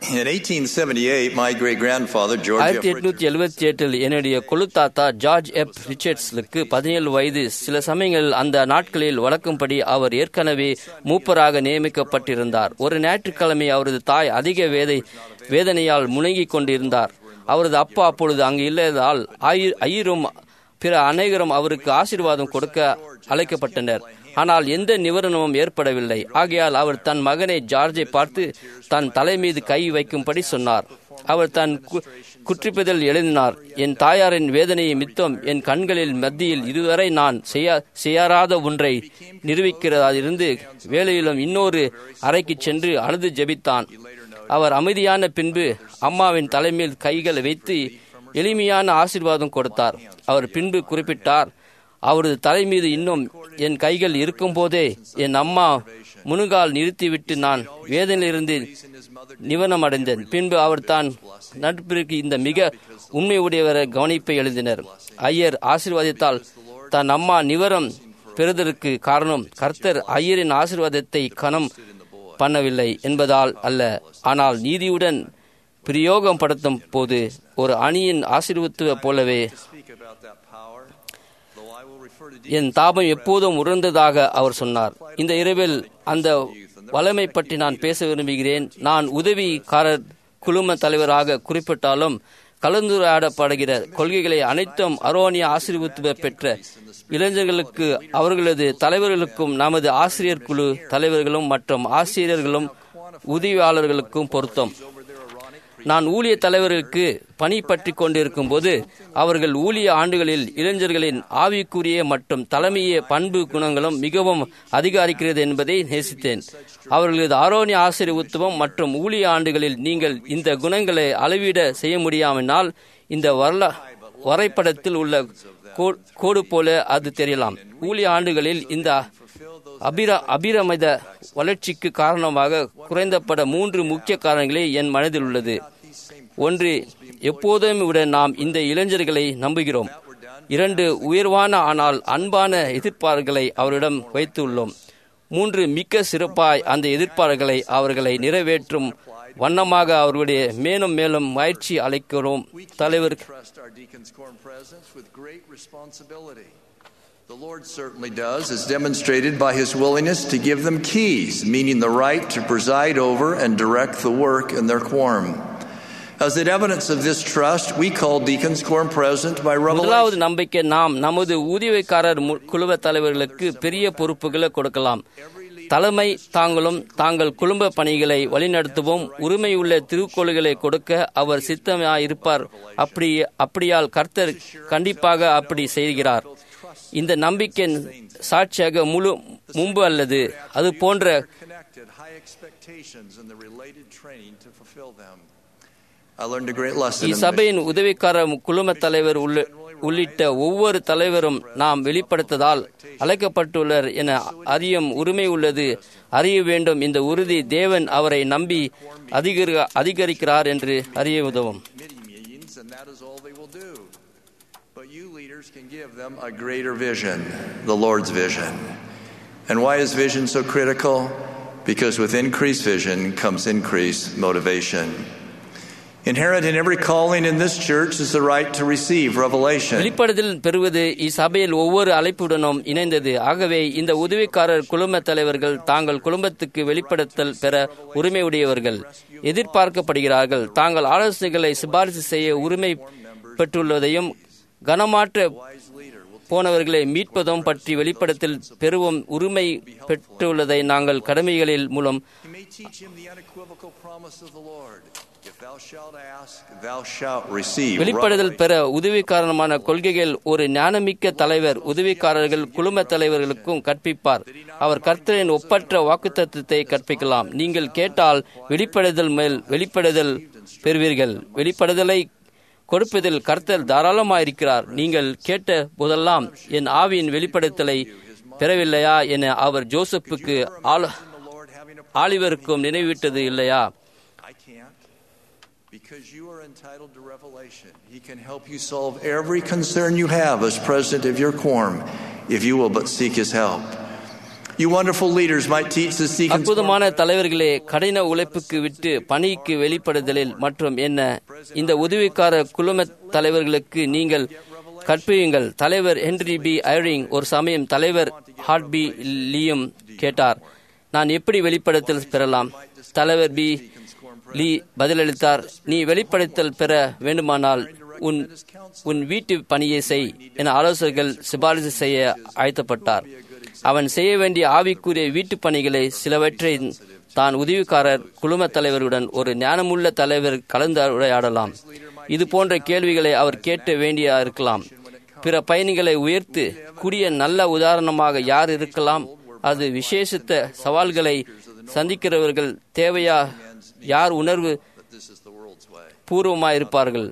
In 1878, my great grandfather, George F. ஆயிரத்தி எட்நூத்தி எழுபத்தி எட்டில் என்னுடைய கொழுத்தாத்தா ஜார்ஜ் எப் ரிச்சர்ட்ஸ்லுக்கு பதினேழு வயது சில சமயங்களில் அந்த நாட்களில் வழக்கும்படி அவர் ஏற்கனவே மூப்பராக நியமிக்கப்பட்டிருந்தார் ஒரு ஞாயிற்றுக்கிழமை அவரது தாய் அதிக வேதை வேதனையால் முணங்கிக் கொண்டிருந்தார் அவரது அப்பா அப்பொழுது அங்கு இல்லாததால் ஆயி- ஐயரும் பிற அநேகரும் அவருக்கு ஆசீர்வாதம் கொடுக்க அழைக்கப்பட்டனர் ஆனால் எந்த நிவாரணமும் ஏற்படவில்லை ஆகையால் அவர் தன் மகனை ஜார்ஜை பார்த்து தன் தலை மீது கை வைக்கும்படி சொன்னார் அவர் தன் கு- குற்றிப்பதில் எழுதினார் என் தாயாரின் வேதனையை மித்தம் என் கண்களில் மத்தியில் இதுவரை நான் செய்ய செய்யாராத ஒன்றை நிரூபிக்கிறதிருந்து வேலையிலும் இன்னொரு அறைக்கு சென்று அழுது ஜெபித்தான் அவர் அமைதியான பின்பு அம்மாவின் தலைமையில் கைகளை வைத்து எளிமையான ஆசீர்வாதம் கொடுத்தார் அவர் பின்பு குறிப்பிட்டார் அவரது தலை மீது இன்னும் என் கைகள் இருக்கும்போதே என் அம்மா முனுகால் நிறுத்திவிட்டு நான் வேதனையிலிருந்து நிவனம் அடைந்தேன் பின்பு அவர் தான் நட்பிற்கு இந்த மிக உண்மையுடையவர கவனிப்பை எழுதினர் ஐயர் ஆசீர்வாதத்தால் தன் அம்மா நிவரம் பெறுதற்கு காரணம் கர்த்தர் ஐயரின் ஆசீர்வாதத்தை கணம் பண்ணவில்லை என்பதால் அல்ல ஆனால் நீதியுடன் பிரயோகம் படுத்தும் போது ஒரு அணியின் ஆசீர்வத்துவ போலவே speak about that power, though I will refer to என் தாபம் எப்போதும் உணர்ந்ததாக அவர் சொன்னார் இந்த இரவில் அந்த வளமை பற்றி நான் பேச விரும்புகிறேன் நான் உதவிக்காரர் குழும தலைவராக குறிப்பிட்டாலும் கலந்துரையாடப்படுகிற கொள்கைகளை அனைத்தும் அரோனிய ஆசீர்வத்துவ பெற்ற இளைஞர்களுக்கு அவர்களது தலைவர்களுக்கும் நமது ஆசிரியர் குழு தலைவர்களும் மற்றும் ஆசிரியர்களும் உதவியாளர்களுக்கும் பொருத்தம் நான் ஊழிய தலைவர்களுக்கு பணி பற்றி கொண்டிருக்கும் போது அவர்கள் ஊழிய ஆண்டுகளில் இளைஞர்களின் ஆவிக்குரிய மற்றும் தலைமைய பண்பு குணங்களும் மிகவும் அதிகரிக்கிறது என்பதை நேசித்தேன் அவர்களது ஆரோனிய ஆசிரியர் உத்துவம் மற்றும் ஊழிய ஆண்டுகளில் நீங்கள் இந்த குணங்களை அளவீட செய்ய முடியாவினால் இந்த வரலா வரைபடத்தில் உள்ள கோ- கோடு போல அது தெரியலாம் ஊழிய ஆண்டுகளில் இந்த அபிர அபிரமித வளர்ச்சிக்கு காரணமாக குறைந்தபட மூன்று முக்கிய காரணங்களே என் மனதில் உள்ளது ஒன்று எப்போதும் விட நாம் இந்த இளைஞர்களை நம்புகிறோம் இரண்டு உயர்வான ஆனால் அன்பான எதிர்ப்பார்களை அவரிடம் வைத்துள்ளோம் மூன்று மிக்க சிறப்பாய் அந்த எதிர்ப்பார்களை அவர்களை நிறைவேற்றும் வண்ணமாக அவர்களுடைய மேலும் மேலும் முயற்சி அழைக்கிறோம் தலைவர் trust our deacons' quorum presence with great responsibility. The Lord certainly does, as demonstrated by his willingness to give them keys, meaning the right to preside over and direct the work in their quorum. As an evidence of this trust, we call deacons quorum present by revelation. முதலாவது நம்பிக்கை நாம் நமது ஊதியக்காரர் மு- குழுவ தலைவர்களுக்கு பெரிய பொறுப்புகளை கொடுக்கலாம் தலைமை தாங்களும் தாங்கள் குடும்ப பணிகளை வழிநடத்தவும் உரிமையுள்ள திருக்கோள்களை கொடுக்க அவர் சித்தமாயிருப்பார் அப்படி அப்படியால் கர்த்தர் கண்டிப்பாக அப்படி செய்கிறார் இந்த நம்பிக்கையின் சாட்சியாக முழு முன்பு அல்லது அது போன்ற connected high expectations and the related training to fulfill them. I learned a great lesson. in the இச்சபையின் உதவிக்கார குழும தலைவர் உள்ள- உள்ளிட்ட ஒவ்வொரு தலைவரும் நாம் வெளிப்படுத்ததால் அழைக்கப்பட்டுள்ளனர் என அறியும் உரிமை உள்ளது அறிய வேண்டும் இந்த உறுதி தேவன் அவரை நம்பி அதிகரி- அதிகரிக்கிறார் என்று அறிய உதவும் committee meetings, and that is all they will do. But you leaders can give them a greater vision, the Lord's vision. And why is vision so critical? Because with increased vision comes increased motivation. Inherent in every calling in this church is the right to receive revelation. வெளிப்படுதல் பெறுவது இச்சபையில் ஒவ்வொரு அழைப்புடனும் இணைந்தது ஆகவே இந்த உதவிக்காரர் குழும தலைவர்கள் தாங்கள் குடும்பத்துக்கு வெளிப்படுத்தல் பெற உரிமையுடையவர்கள் எதிர்பார்க்கப்படுகிறார்கள் தாங்கள் ஆலோசனைகளை சிபாரிசு செய்ய உரிமை பெற்றுள்ளதையும் கனமாற்ற போனவர்களை மீட்பதும் பற்றி வெளிப்படத்தில் பெறுவோம் உரிமை பெற்றுள்ளதை நாங்கள் கடமைகளில் மூலம் You may teach him the unequivocal promise of the Lord. If thou shalt ask, thou shalt receive. வெளிப்படுதல் பெற உதவிக்காரமான கொள்கைகள் ஒரு ஞானமிக்க தலைவர் உதவிக்காரர்கள் குழும தலைவர்களுக்கும் கற்பிப்பார் அவர் கர்த்தரின் ஒப்பற்ற வாக்குத்தத்தத்தை கற்பிக்கலாம் நீங்கள் கேட்டால் வெளிப்படுதல் மேல் வெளிப்படுதல் பெறுவீர்கள் வெளிப்படுதலை கொடுப்பதில் கர்த்தர் தாராளமாயிருக்கிறார் நீங்கள் கேட்ட போதெல்லாம் என் ஆவியின் வெளிப்படுத்தலை பெறவில்லையா என அவர் ஜோசப்புக்கு ஆல- the Lord having a ஆலிவருக்கும் நினைவிட்டது இல்லையா I can't. Because you are entitled to revelation. He can help you solve every concern you have as president of your quorum if you will but seek his help. You wonderful leaders might teach the deacons அற்புதமான தலைவர்களே கடின உழைப்புக்கு விட்டு பணிக்கு வெளிப்படுதலில் மற்றும் என்ன இந்த உதவிக்கார குழும தலைவர்களுக்கு நீங்கள் கற்பியுங்கள் தலைவர் ஹென்ரி பி ஐரிங் ஒரு சமயம் தலைவர் ஹார்ட் பி லீயும் கேட்டார் நான் எப்படி வெளிப்படுத்தல் பெறலாம் தலைவர் பி லீ பதிலளித்தார் நீ வெளிப்படுத்தல் பெற வேண்டுமானால் உன் உன் வீட்டு பணியை செய் என ஆலோசகர்கள் சிபாரிசு செய்ய அழைத்தப்பட்டார் அவன் செய்ய வேண்டிய ஆவிக்குரிய வீட்டு பணிகளை சிலவற்றை தான் உதவிக்காரர் குழும தலைவருடன் ஒரு ஞானமுள்ள தலைவர் கலந்துரையாடலாம் இது போன்ற கேள்விகளை அவர் கேட்க வேண்டிய இருக்கலாம் பிற பயணிகளை உயர்த்து கூடிய நல்ல உதாரணமாக யார் இருக்கலாம் அது விசேஷித்த சவால்களை சந்திக்கிறவர்கள் தேவையா யார் உணர்வு that this is the world's way. பூர்வமாயிருப்பார்கள்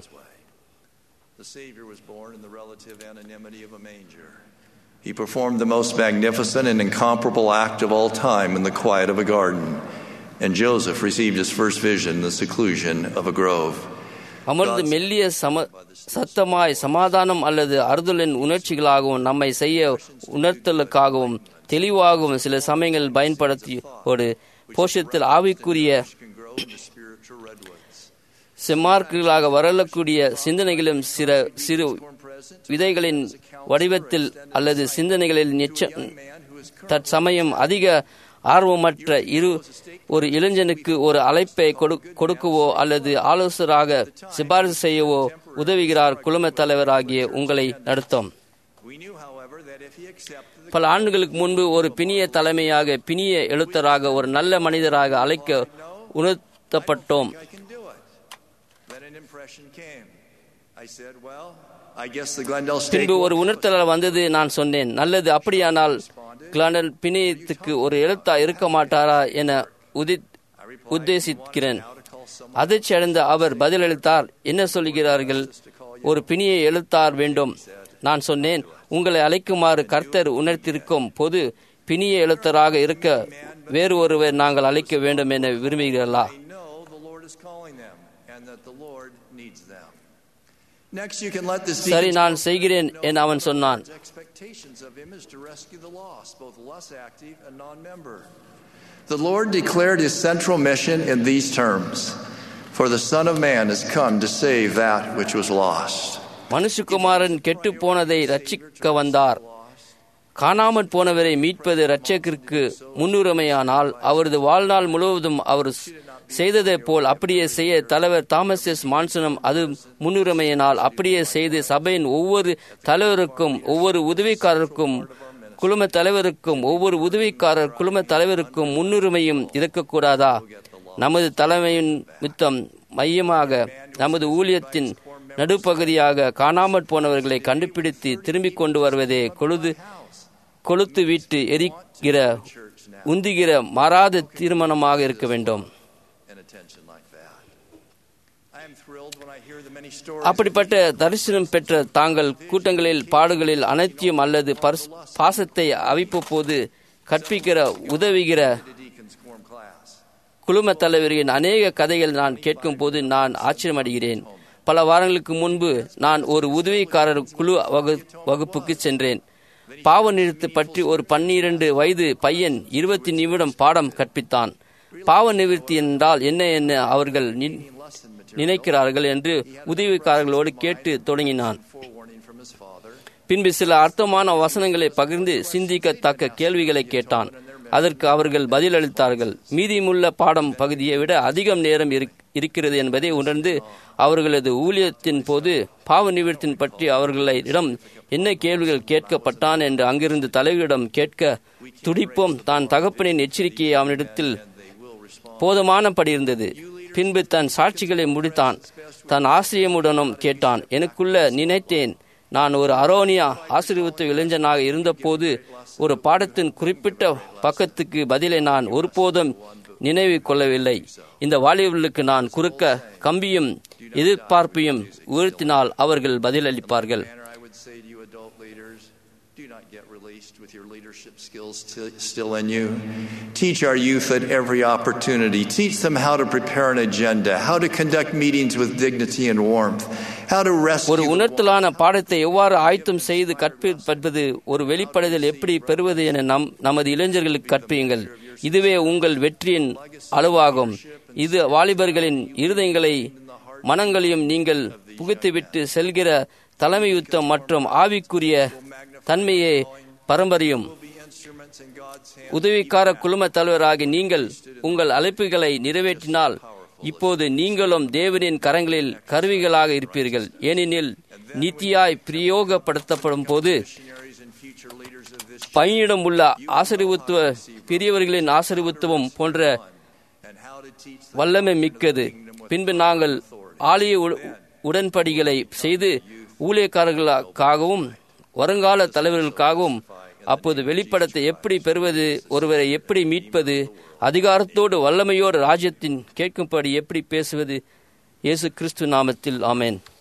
The Savior was born in the relative anonymity of a manger. He performed the most magnificent and incomparable act of all time in the quiet of a garden. And Joseph received his first vision in the seclusion of a grove. அமர்ந்து மெல்லிய சம சத்தமாய் சமாதானம் அல்லது அறுதலின் உணர்ச்சிகளாகவும் நம்மை செய்ய உணர்த்தலுக்காகவும் தெளிவாகவும் சில சமயங்கள் பயன்படுத்தி ஒரு போஷத்தில் ஆவிக்குரிய Can grow into spiritual redwoods. செம்மார்க்குகளாக வரலக்கூடிய சிந்தனைகளும் சிற சிறு விதைகளின் வடிவத்தில் அல்லது சிந்தனைகளில் நிச்ச தற்சமயம் அதிக ஆர்வமற்ற இரு ஒரு இளைஞனுக்கு ஒரு அழைப்பை கொடு கொடுக்கவோ அல்லது ஆலோசகராக சிபாரிசு செய்யவோ உதவுகிறார் குழுமத் தலைவராகிய உங்களை நடத்தும் We knew, however, that if he accepted the பல ஆண்டுகளுக்கு முன்பு ஒரு பிணிய தலைமையாக பிணிய எழுத்தராக ஒரு நல்ல மனிதராக அழைக்க உணர்த்தப்பட்டோம் I can do it. Then an impression came. I said, Well, I guess the Glendale State. பின்பு ஒரு உணர்த்தல் வந்தது நான் சொன்னேன் நல்லது அப்படியானால் கிளாண்டல் பிணையத்துக்கு ஒரு எழுத்தா இருக்க மாட்டாரா என உதி உத்தேசிக்கிறேன் அதிர்ச்சி அடைந்த அவர் பதிலளித்தார் என்ன சொல்கிறார்கள் ஒரு பிணியை எழுத்தார் வேண்டும் நான் சொன்னேன் உங்களை அழைக்குமாறு கர்த்தர் உணர்த்திருக்கும் பொது பிணிய எழுத்தராக இருக்க வேறு ஒருவர் நாங்கள் அழைக்க வேண்டும் என விரும்புகிறீர்களா They know the Lord is calling them and that the Lord needs them. Next, you can let this சரி deacon நான் செய்கிறேன் என அவன் சொன்னான் His expectations of him is to rescue the lost, both less active and non member. The Lord declared his central mission in these terms For the Son of Man has come to save that which was lost. மனுஷகுமாரன் கெட்டு போனதை ரட்சிக்க வந்தார் காணாமற் போனவரை மீட்பது இரட்சகருக்கு முன்னுரிமையானால் அவரது வாழ்நாள் முழுவதும் அவர் செய்ததைப் போல் அப்படியே செய்ய தலைவர் தாமஸ் எஸ் மான்சனும் அது முன்னுரிமையினால் அப்படியே செய்து சபையின் ஒவ்வொரு தலைவருக்கும் ஒவ்வொரு உதவிக்காரருக்கும் குழும தலைவருக்கும் ஒவ்வொரு உதவிக்காரர் குழும தலைவருக்கும் முன்னுரிமையும் இருக்கக்கூடாதா நமது தலைமையின் மித்தம் மையமாக நமது ஊழியத்தின் நடுப்பகுதியாக காணாமற் போனவர்களை கண்டுபிடித்து திரும்பிக் கொண்டு வருவதே கொழுது கொளுத்து விட்டு எரிக்கிற உந்துகிற மாறாத தீர்மானமாக இருக்க வேண்டும் and attention like that. I am thrilled when I hear the many stories. அப்படிப்பட்ட தரிசனம் பெற்ற தாங்கள் கூட்டங்களில் பாடுகளில் அனைத்தியம் அல்லது பரிசு- பாசத்தை அவிப்பு போது கற்பிக்கிற உதவுகிற of the deacon's quorum class. குழும தலைவரின் அநேக கதைகள் நான் கேட்கும் போது நான் ஆச்சரியமடைகிறேன் பல வாரங்களுக்கு முன்பு நான் ஒரு உதவிக்காரர் குழு வகு- வகுப்புக்கு சென்றேன் பாவ நிறுத்து பற்றி ஒரு பன்னிரண்டு வயது பையன் இருபத்தி நிமிடம் பாடம் கற்பித்தான் பாவ நிவர்த்தி என்றால் என்ன என்ன அவர்கள் நி- நினைக்கிறார்கள் என்று உதவிக்காரர்களோடு கேட்டு தொடங்கினான் Forewarning from his father. பின்பு சில அர்த்தமான வசனங்களை பகிர்ந்து சிந்திக்கத்தக்க கேள்விகளை கேட்டான் அதற்கு அவர்கள் பதிலளித்தார்கள் மீதியுமுள்ள பாடம் பகுதியை விட அதிகம் நேரம் இருக்- இருக்கிறது என்பதை உணர்ந்து அவர்களது ஊழியத்தின் போது பாவ நிவர்த்தின் பற்றி அவர்களிடம் என்ன கேள்விகள் கேட்கப்பட்டான் என்று அங்கிருந்து தலைவரிடம் கேட்க துடிப்போம் தான் தகப்பனின் எச்சரிக்கையை அவனிடத்தில் போதுமானபடி இருந்தது பின்பு தன் சாட்சிகளை முடித்தான் தன் ஆசிரியமுடனும் கேட்டான் எனக்குள்ள நினைத்தேன் நான் ஒரு அரோனியா ஆசீர்வத்த இளைஞனாக இருந்தபோது ஒரு பாடத்தின் குறிப்பிட்ட பக்கத்துக்கு பதிலை நான் ஒருபோதும் நினைவு கொள்ளவில்லை இந்த வாலிபர்களுக்கு நான் குறுக்க கம்பியும் எதிர்பார்ப்பையும் உயர்த்தினால் அவர்கள் பதிலளிப்பார்கள் Manner I would say to you, adult leaders, Do not get released with your leadership skills sti- still in you. Teach our youth at every opportunity. Teach them how to prepare an agenda, how to conduct meetings with dignity and warmth, how to rescue. ஒரு the உணர்த்தலான பாடத்தை எவ்வாறு ஆயத்தம் செய்து கற்பிப்பது ஒரு வெளிப்படுதல் எப்படி பெறுவது என நம் நமது இளைஞர்களுக்கு கற்பியுங்கள் இதுவே உங்கள் வெற்றியின் அளவாகும் இது வாலிபர்களின் இருதயங்களை மனங்களையும் நீங்கள் புகுத்திவிட்டு செல்கிற தலைமை யுத்தம் மற்றும் ஆவிக்குரிய தன்மையை பரம்பரையும் be instruments in God's hand. உதவிக்கார குழும தலைவராகி நீங்கள் உங்கள் அழைப்புகளை நிறைவேற்றினால் இப்போது நீங்களும் தேவனின் கரங்களில் கருவிகளாக இருப்பீர்கள் ஏனெனில் நீதியாய் பிரயோகப்படுத்தப்படும் போது Missionaries and future leaders of this பணியிடம் உள்ள ஆசரிவுத்துவ பெரியவர்களின் ஆசரிவுத்துவம் போன்ற and how to teach them வல்லமை மிக்கது பின்பு நாங்கள் ஆலய உ- உடன்படிகளை செய்து ஊழியக்காரர்களுக்காகவும் வருங்கால தலைவர்களுக்காகவும் அப்போது வெளிப்படத்தை எப்படி பெறுவது ஒருவரை எப்படி மீட்பது அதிகாரத்தோடு வல்லமையோடு ராஜ்யத்தின் கேட்கும்படி எப்படி பேசுவது இயேசு கிறிஸ்து நாமத்தில் ஆமென்